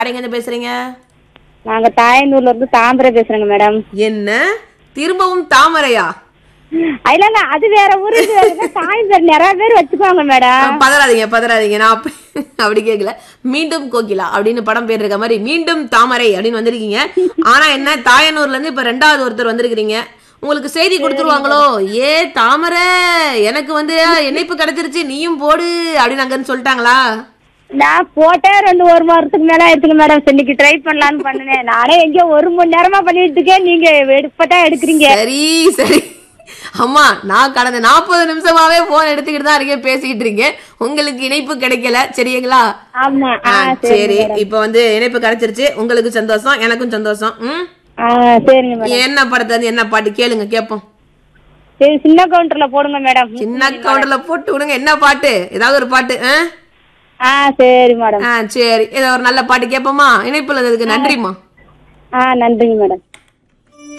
யாருங்க இருந்து பேசுறீங்க நாங்க தாயனூர்ல இருந்து தாம்பரை பேசுறேங்க மேடம் என்ன திரும்பவும் தாமரையா இல்ல அது வேற ஊரு இது வேற ஊரு. தாயந்தர் நிறைய பேர் வச்சுக்குவாங்க மேடம் பதறாதீங்க பதறாதீங்க நான் அப்படி அப்படி கேட்கல மீண்டும் கோகிலா அப்படின்னு படம் பேர் இருக்க மாதிரி மீண்டும் தாமரை அப்படின்னு வந்திருக்கீங்க ஆனா என்ன தாயனூர்ல இருந்து இப்ப ரெண்டாவது ஒருத்தர் வந்திருக்கிறீங்க உங்களுக்கு செய்தி கொடுத்துருவாங்களோ ஏ தாமரை எனக்கு வந்து இணைப்பு கிடைச்சிருச்சு நீயும் போடு அப்படின்னு அங்கன்னு சொல்லிட்டாங்களா நான் போட்டே ரெண்டு ஒரு வாரத்துக்கு மேல ஆயிடுச்சுங்க மேடம் இன்னைக்கு ட்ரை பண்ணலாம்னு பண்ணினேன் நானே எங்கேயோ ஒரு மணி நேரமா பண்ணிட்டு இருக்கேன் நீங்க எடுப்பட்டா எடுக்கிறீங்க சரி சரி அம்மா நான் கடந்த நாற்பது நிமிஷமாவே போன் எடுத்துக்கிட்டு தான் இருக்கேன் பேசிக்கிட்டு இருக்கேன் உங்களுக்கு இணைப்பு கிடைக்கல சரிங்களா ஆமா ஆ, ஆ சரி இப்ப வந்து இணைப்பு கிடைச்சிருச்சு உங்களுக்கு சந்தோஷம் எனக்கும் சந்தோஷம் ம் ஆ சரிங்க மேடம் என்ன படத்துல இருந்து என்ன பாட்டு கேளுங்க கேப்போம் சரி சின்ன கவுண்டர்ல போடுங்க மேடம் சின்ன கவுண்டர்ல போட்டு விடுங்க என்ன பாட்டு ஏதாவது ஒரு பாட்டு ஆ? ஆ சரி மேடம் ஆ சரி ஏதோ ஒரு நல்ல பாட்டு கேப்போமா இணைப்புல இருந்ததுக்கு நன்றிம்மா ஆ நன்றிங்க மேடம்